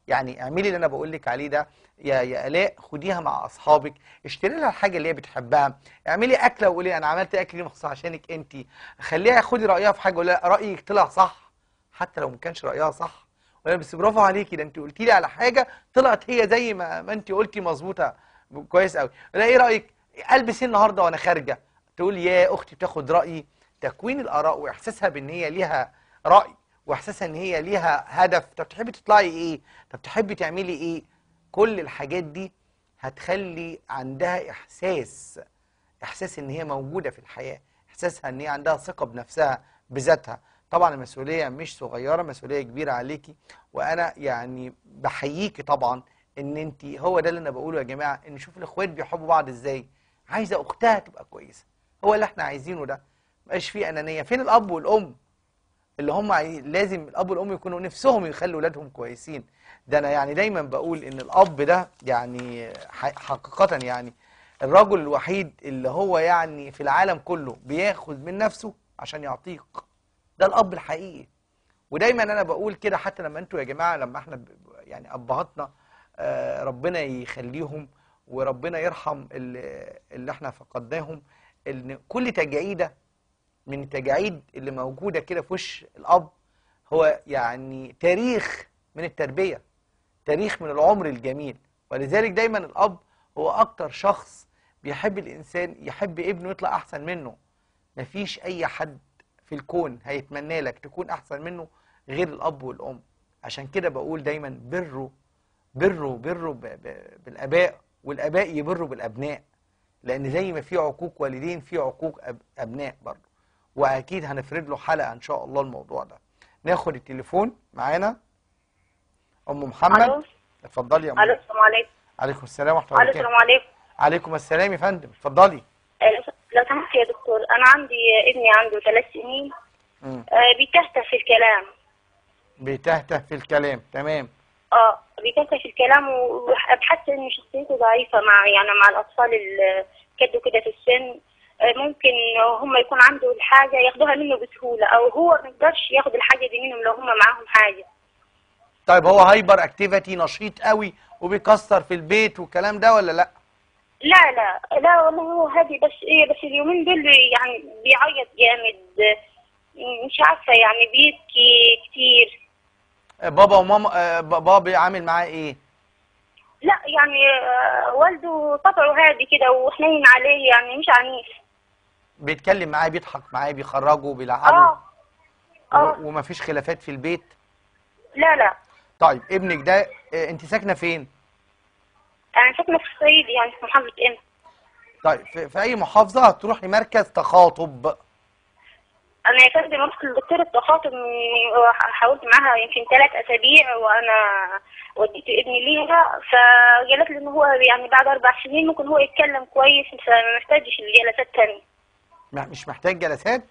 يعني اعملي اللي انا بقول لك عليه ده يا يا الاء خديها مع اصحابك اشتري لها الحاجه اللي هي بتحبها اعملي اكله وقولي انا عملت اكل دي مخصوص عشانك انت خليها خدي رايها في حاجه ولا لها رايك طلع صح حتى لو ما كانش رايها صح ولا بس برافو عليكي ده انت قلتي لي على حاجه طلعت هي زي ما ما انت قلتي مظبوطه كويس قوي لا ايه رايك البس ايه النهارده وانا خارجه تقول يا اختي بتاخد رايي تكوين الاراء واحساسها بان هي ليها راي واحساسها ان هي ليها هدف طب تحبي تطلعي ايه طب تحبي تعملي ايه كل الحاجات دي هتخلي عندها احساس احساس ان هي موجوده في الحياه احساسها ان هي عندها ثقه بنفسها بذاتها طبعا المسؤوليه مش صغيره مسؤوليه كبيره عليكي وانا يعني بحييكي طبعا ان انت هو ده اللي انا بقوله يا جماعه ان شوف الاخوات بيحبوا بعض ازاي عايزه اختها تبقى كويسه هو اللي احنا عايزينه ده مبقاش فيه انانيه فين الاب والام اللي هم عاي- لازم الاب والام يكونوا نفسهم يخلوا اولادهم كويسين ده انا يعني دايما بقول ان الاب ده يعني ح- حقيقه يعني الرجل الوحيد اللي هو يعني في العالم كله بياخد من نفسه عشان يعطيك ده الاب الحقيقي ودايما انا بقول كده حتى لما انتوا يا جماعه لما احنا ب- يعني ابهاتنا آه، ربنا يخليهم وربنا يرحم اللي, اللي احنا فقدناهم ان كل تجعيده من التجاعيد اللي موجوده كده في وش الاب هو يعني تاريخ من التربيه تاريخ من العمر الجميل ولذلك دايما الاب هو اكتر شخص بيحب الانسان يحب ابنه يطلع احسن منه مفيش اي حد في الكون هيتمنى لك تكون احسن منه غير الاب والام عشان كده بقول دايما بروا بروا بروا ب- ب- بالاباء والاباء يبروا بالابناء لان زي ما في عقوق والدين في عقوق أب ابناء برضه واكيد هنفرد له حلقه ان شاء الله الموضوع ده ناخد التليفون معانا ام محمد الو اتفضلي يا ام الو السلام عليكم عليكم السلام ورحمه الله الو وبركاته السلام عليكم عليكم السلام يا فندم اتفضلي آه، لو سمحت يا دكتور انا عندي ابني عنده ثلاث سنين مم. آه، بيتهته في الكلام بيتهته في الكلام تمام اه بيتهته في الكلام وبحس ان شخصيته ضعيفه مع يعني مع الاطفال اللي كدوا كده في السن آه، ممكن هم يكون عنده الحاجه ياخدوها منه بسهوله او هو ما يقدرش ياخد الحاجه دي منهم لو هم معاهم حاجه طيب هو هايبر اكتيفيتي نشيط قوي وبيكسر في البيت والكلام ده ولا لا لا لا لا والله هو هادي بس ايه بس اليومين دول يعني بيعيط جامد آه، مش عارفه يعني بيبكي كتير آه، بابا وماما آه، بابا بيعامل معاه ايه لا يعني آه، والده طبعه هادي كده وحنين عليه يعني مش عنيف بيتكلم معاه بيضحك معاه بيخرجه بيلعبه اه اه و- ومفيش خلافات في البيت لا لا طيب ابنك ده آه، انت ساكنه فين انا ساكنه في الصعيد يعني في محافظه ام طيب في, في اي محافظه هتروحي مركز تخاطب انا يا فندم رحت لدكتور التخاطب من- حاولت معاها يمكن ثلاث اسابيع وانا وديت ابني ليها فقالت لي ان هو يعني بعد اربع سنين ممكن هو يتكلم كويس فما محتاجش الجلسات تانية م- مش محتاج جلسات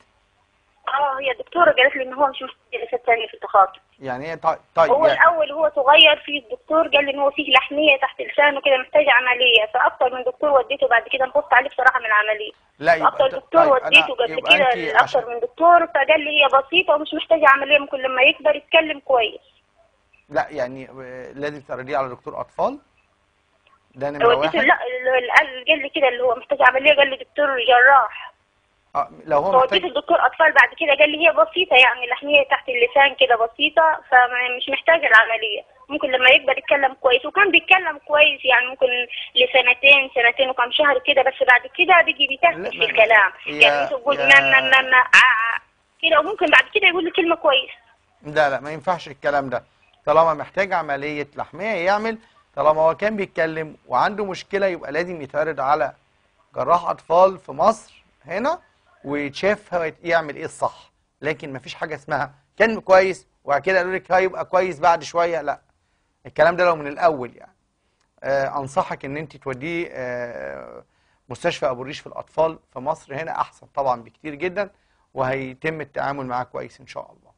اه هي الدكتوره قالت لي ان هو مش محتاج جلسات تانية في التخاطب يعني ايه طيب, طيب هو يعني الاول هو صغير فيه الدكتور قال لي ان هو فيه لحميه تحت لسانه كده محتاج عمليه فاكتر من دكتور وديته بعد كده نقصت عليه بصراحه من العمليه لا اكتر ط- دكتور طيب وديته أنا- قبل يبقى كده أنت لاكتر عشان من دكتور فقال لي هي بسيطه ومش محتاجه عمليه ممكن لما يكبر يتكلم كويس لا يعني آه، لازم تعرضيه على دكتور اطفال ده نمره وديته واحد لا ال- ال- قال قال لي كده اللي هو محتاج عمليه قال لي دكتور جراح آه، لو هو فوديته محتاج لدكتور اطفال بعد كده قال لي هي بسيطه يعني لحميه تحت اللسان كده بسيطه فمش محتاجه العمليه ممكن لما يكبر يتكلم كويس وكان بيتكلم كويس يعني ممكن لسنتين سنتين وكم شهر كده بس بعد كده بيجي لا، بيتهته في ما- الكلام يا- يعني انت تقول يا- ماما ماما آه آه كده وممكن بعد كده يقول لي كلمه كويس لا لا ما ينفعش الكلام ده طالما محتاج عملية لحمية يعمل طالما هو كان بيتكلم وعنده مشكلة يبقى لازم يتعرض على جراح أطفال في مصر هنا ويتشاف هو يعمل إيه الصح لكن مفيش حاجة اسمها كان كويس وبعد كده قالوا لك هيبقى كويس بعد شوية لا الكلام ده لو من الأول يعني آه أنصحك إن أنت توديه آه مستشفى أبو الريش في الأطفال في مصر هنا أحسن طبعا بكتير جدا وهيتم التعامل معاه كويس إن شاء الله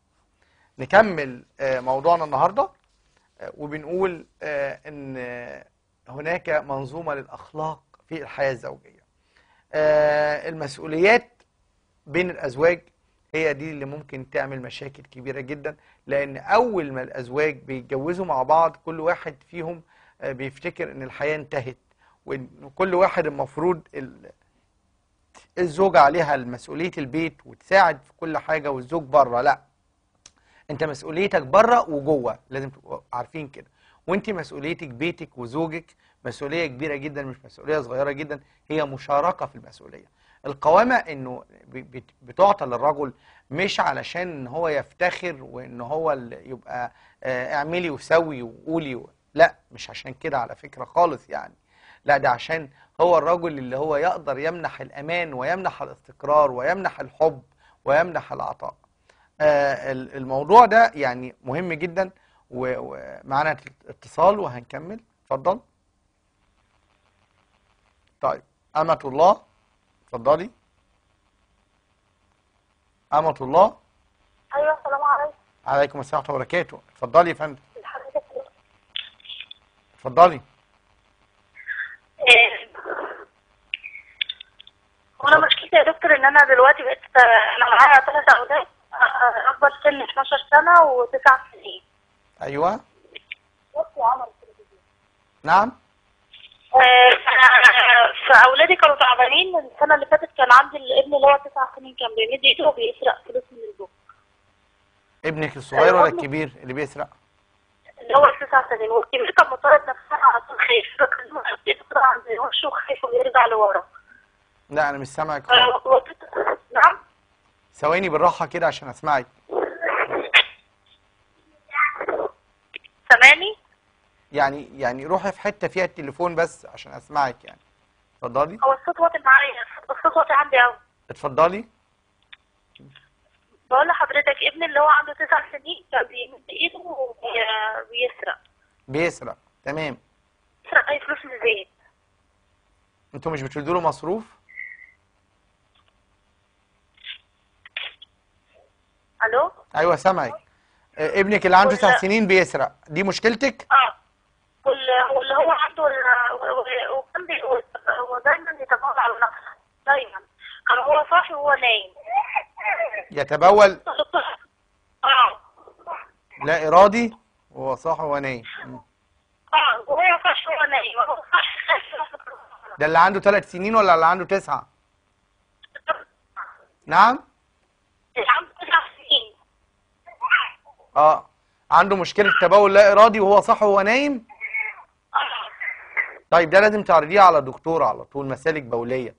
نكمل آه، موضوعنا النهارده آه، وبنقول آه، ان آه، هناك منظومه للاخلاق في الحياه الزوجيه. آه، المسؤوليات بين الازواج هي دي اللي ممكن تعمل مشاكل كبيرة جدا لأن أول ما الأزواج بيتجوزوا مع بعض كل واحد فيهم آه، بيفتكر إن الحياة انتهت وإن كل واحد المفروض ال- الزوجة عليها مسؤولية البيت وتساعد في كل حاجة والزوج بره لا انت مسؤوليتك بره وجوه لازم تبقوا عارفين كده وانت مسؤوليتك بيتك وزوجك مسؤوليه كبيره جدا مش مسؤوليه صغيره جدا هي مشاركه في المسؤوليه القوامه انه ب- بت- بتعطى للرجل مش علشان ان هو يفتخر وان هو اللي يبقى آه، اعملي وسوي وقولي و... لا مش عشان كده على فكره خالص يعني لا ده عشان هو الرجل اللي هو يقدر يمنح الامان ويمنح الاستقرار ويمنح الحب ويمنح العطاء آه، ال- الموضوع ده يعني مهم جدا و- ومعانا اتصال وهنكمل اتفضل طيب أمة الله اتفضلي أمة الله ايوه السلام عليكم عليكم السلام ورحمة الله وبركاته اتفضلي يا فندم حضرتك اتفضلي وانا مشكلتي يا دكتور ان انا دلوقتي بقيت انا معايا ثلاث اولاد آه، اكبر سن 12 سنه وتسع سنين أيوه بصي عمر نعم آه، ف- فاولادي كانوا تعبانين السنه اللي فاتت كان عندي الابن اللي هو تسع سنين كان بيمد ايده وبيسرق فلوس من البنك ابنك الصغير ولا الكبير اللي بيسرق اللي هو تسع سنين والكبير كان مطارد نفسها على طول خايف بكلمه بتطلع عند وشه وخايف ويرجع لورا لا أنا مش سامعك خالص آه، وقت- نعم ثواني بالراحة كده عشان أسمعك سامعني يعني يعني روحي في حتة فيها التليفون بس عشان أسمعك يعني اتفضلي هو الصوت واطي معايا الصوت واطي عندي قوي اتفضلي بقول لحضرتك ابني اللي هو عنده تسع سنين كان بيمد ايده وبي- وبيسرق بيسرق تمام يسرق اي فلوس من البيت انتوا مش بتدوا له مصروف الو ايوه سامعك آه، ابنك اللي عنده تسع ولا- سنين بيسرق دي مشكلتك اه وال- واللي هو عنده ال- و- و- وكان بي- هو دايما يتبول على نفسه دايما كان هو صاحي وهو نايم يتبول اه لا ارادي وهو صاحي وهو نايم م. اه وهو صاحي وهو نايم وهو صاحي ده اللي عنده ثلاث سنين ولا اللي عنده تسعة نعم عنده تسع سنين اه عنده مشكلة تبول لا ارادي وهو صاحي وهو نايم اه طيب ده لازم تعرضيه على دكتور على طول مسالك بولية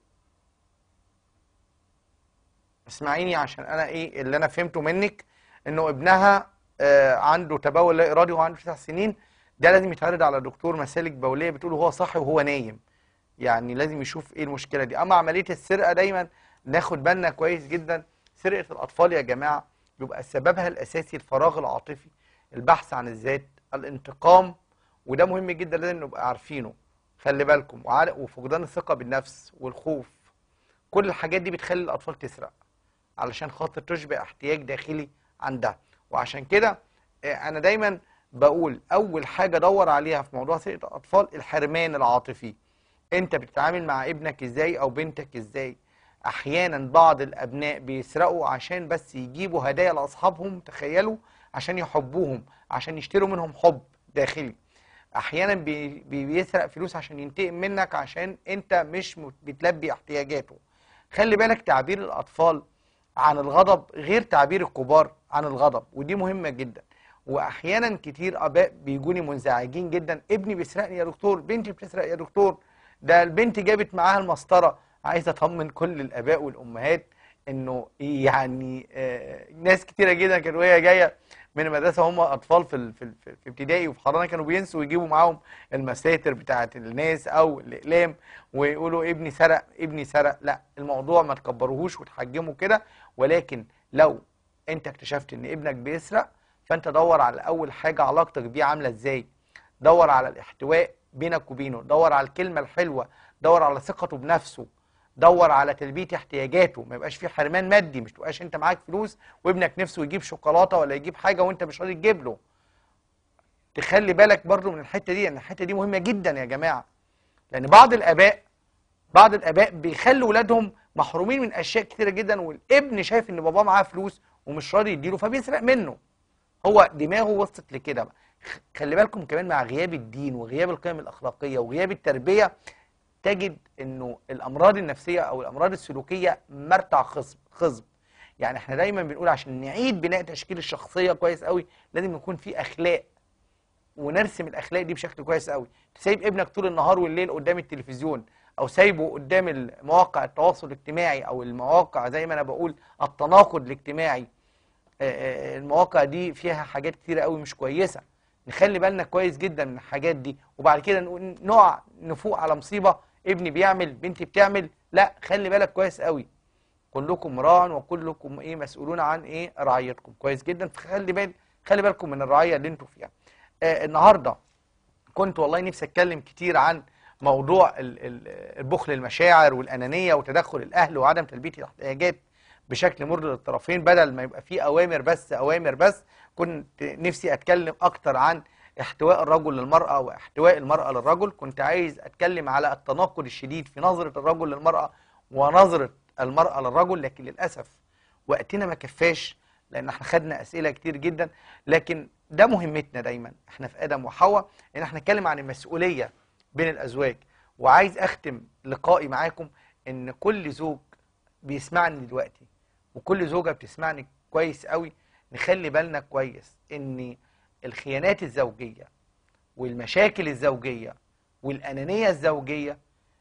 اسمعيني عشان انا ايه اللي انا فهمته منك انه ابنها آه عنده تبول لا ارادي وهو عنده تسع سنين ده لازم يتعرض على دكتور مسالك بولية بتقول هو صاحي وهو نايم يعني لازم يشوف ايه المشكلة دي اما عملية السرقة دايما ناخد بالنا كويس جدا سرقة الاطفال يا جماعة بيبقى سببها الاساسي الفراغ العاطفي البحث عن الذات الانتقام وده مهم جدا لازم نبقى عارفينه خلي بالكم وعل- وفقدان الثقة بالنفس والخوف كل الحاجات دي بتخلي الأطفال تسرق علشان خاطر تشبع احتياج داخلي عندها وعشان كده آه، أنا دايما بقول أول حاجة دور عليها في موضوع سرقة الأطفال الحرمان العاطفي أنت بتتعامل مع ابنك إزاي أو بنتك إزاي أحيانا بعض الأبناء بيسرقوا عشان بس يجيبوا هدايا لأصحابهم تخيلوا عشان يحبوهم عشان يشتروا منهم حب داخلي احيانا بي بي- بيسرق فلوس عشان ينتقم منك عشان انت مش مت- بتلبي احتياجاته خلي بالك تعبير الاطفال عن الغضب غير تعبير الكبار عن الغضب ودي مهمة جدا واحيانا كتير اباء بيجوني منزعجين جدا ابني بيسرقني يا دكتور بنتي بتسرق يا دكتور ده البنت جابت معاها المسطرة عايز اطمن كل الاباء والامهات انه يعني آه ناس كتيرة جدا كانوا وهي جاية من المدرسة هم اطفال في ال- في ال- في ابتدائي وفي حضانة كانوا بينسوا يجيبوا معاهم المساتر بتاعة الناس او الاقلام ويقولوا ابني سرق ابني سرق لا الموضوع ما تكبروهوش وتحجموا كده ولكن لو انت اكتشفت ان ابنك بيسرق فانت دور على اول حاجة علاقتك بيه عاملة ازاي دور على الاحتواء بينك وبينه دور على الكلمة الحلوة دور على ثقته بنفسه دور على تلبية احتياجاته ما يبقاش في حرمان مادي مش تبقاش انت معاك فلوس وابنك نفسه يجيب شوكولاتة ولا يجيب حاجة وانت مش راضي تجيب له تخلي بالك برضو من الحتة دي ان الحتة دي مهمة جدا يا جماعة لان بعض الاباء بعض الاباء بيخلوا ولادهم محرومين من اشياء كتيره جدا والابن شايف ان باباه معاه فلوس ومش راضي يديله فبيسرق منه هو دماغه وصلت لكده بقى خ- خلي بالكم كمان مع غياب الدين وغياب القيم الاخلاقيه وغياب التربيه تجد انه الامراض النفسيه او الامراض السلوكيه مرتع خصب خصب يعني احنا دايما بنقول عشان نعيد بناء تشكيل الشخصيه كويس قوي لازم يكون في اخلاق ونرسم الاخلاق دي بشكل كويس قوي سايب ابنك طول النهار والليل قدام التلفزيون او سايبه قدام مواقع التواصل الاجتماعي او المواقع زي ما انا بقول التناقض الاجتماعي آه، آه، المواقع دي فيها حاجات كتيرة قوي مش كويسة نخلي بالنا كويس جدا من الحاجات دي وبعد كده نقول نقع نفوق على مصيبة ابني بيعمل بنتي بتعمل لا خلي بالك كويس قوي كلكم راع وكلكم ايه مسؤولون عن ايه رعيتكم كويس جدا فخلي بال خلي بالكم من الرعية اللي انتوا فيها آه النهارده كنت والله نفسي اتكلم كتير عن موضوع ال- ال- البخل المشاعر والانانيه وتدخل الاهل وعدم تلبيه الاحتياجات بشكل مرضي للطرفين بدل ما يبقى في اوامر بس اوامر بس كنت نفسي اتكلم اكتر عن احتواء الرجل للمراه واحتواء المراه للرجل كنت عايز اتكلم على التناقض الشديد في نظره الرجل للمراه ونظره المراه للرجل لكن للاسف وقتنا ما كفاش لان احنا خدنا اسئله كتير جدا لكن ده مهمتنا دايما احنا في ادم وحواء ان احنا نتكلم عن المسؤوليه بين الازواج وعايز اختم لقائي معاكم ان كل زوج بيسمعني دلوقتي وكل زوجه بتسمعني كويس قوي نخلي بالنا كويس ان الخيانات الزوجيه والمشاكل الزوجيه والانانيه الزوجيه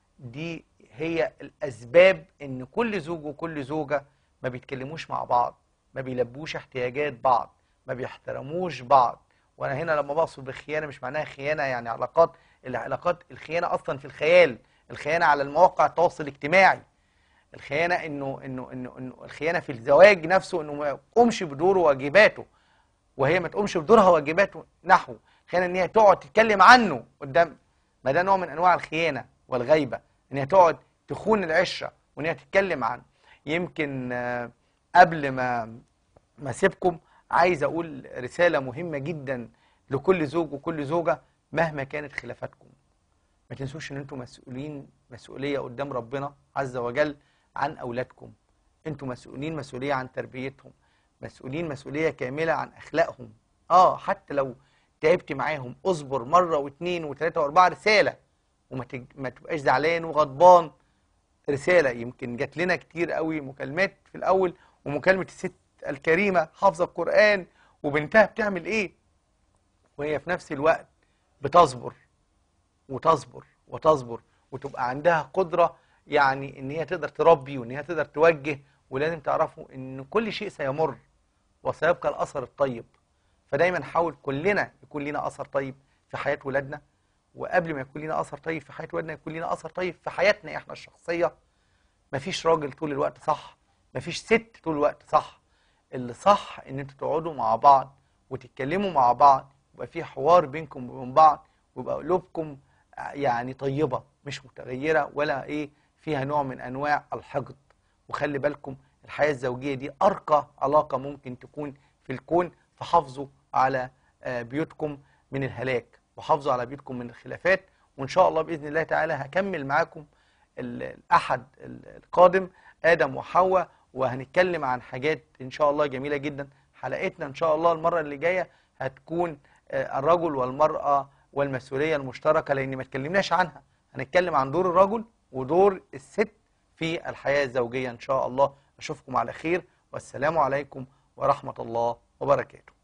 دي هي الاسباب ان كل زوج وكل زوجه ما بيتكلموش مع بعض ما بيلبوش احتياجات بعض ما بيحترموش بعض وانا هنا لما بقصد بالخيانه مش معناها خيانه يعني علاقات العلاقات الخيانه اصلا في الخيال الخيانه على المواقع التواصل الاجتماعي الخيانه انه انه انه, إنه الخيانه في الزواج نفسه انه ما يقومش بدوره وواجباته وهي ما تقومش بدورها وواجباته نحوه خيانه ان هي تقعد تتكلم عنه قدام ما ده نوع من انواع الخيانه والغيبه ان هي تقعد تخون العشره وان هي تتكلم عنه يمكن آه، قبل ما ما اسيبكم عايز اقول رساله مهمه جدا لكل زوج وكل زوجه مهما كانت خلافاتكم ما تنسوش ان انتم مسؤولين مسؤوليه قدام ربنا عز وجل عن اولادكم انتم مسؤولين مسؤوليه عن تربيتهم مسؤولين مسؤوليه كامله عن اخلاقهم اه حتى لو تعبت معاهم اصبر مره واثنين وثلاثه واربعه رساله وما تج... ما تبقاش زعلان وغضبان رساله يمكن جات لنا كتير قوي مكالمات في الاول ومكالمه الست الكريمه حافظه القران وبنتها بتعمل ايه وهي في نفس الوقت بتصبر وتصبر وتصبر وتبقى عندها قدرة يعني ان هي تقدر تربي وان هي تقدر توجه ولازم تعرفوا ان كل شيء سيمر وسيبقى الاثر الطيب فدايما نحاول كلنا يكون لنا اثر طيب في حياة ولادنا وقبل ما يكون لنا اثر طيب في حياة ولادنا يكون لنا اثر طيب في حياتنا احنا الشخصية مفيش راجل طول الوقت صح مفيش ست طول الوقت صح اللي صح ان انتوا تقعدوا مع بعض وتتكلموا مع بعض يبقى في حوار بينكم وبين بعض ويبقى قلوبكم يعني طيبة مش متغيرة ولا ايه فيها نوع من انواع الحقد وخلي بالكم الحياة الزوجية دي ارقى علاقة ممكن تكون في الكون فحافظوا على آه، بيوتكم من الهلاك وحافظوا على بيوتكم من الخلافات وان شاء الله باذن الله تعالى هكمل معاكم ال- الاحد ال- القادم ادم وحواء وهنتكلم عن حاجات ان شاء الله جميله جدا حلقتنا ان شاء الله المره اللي جايه هتكون آه، الرجل والمراه والمسؤوليه المشتركه لان ما اتكلمناش عنها هنتكلم عن دور الرجل ودور الست في الحياه الزوجيه ان شاء الله اشوفكم على خير والسلام عليكم ورحمه الله وبركاته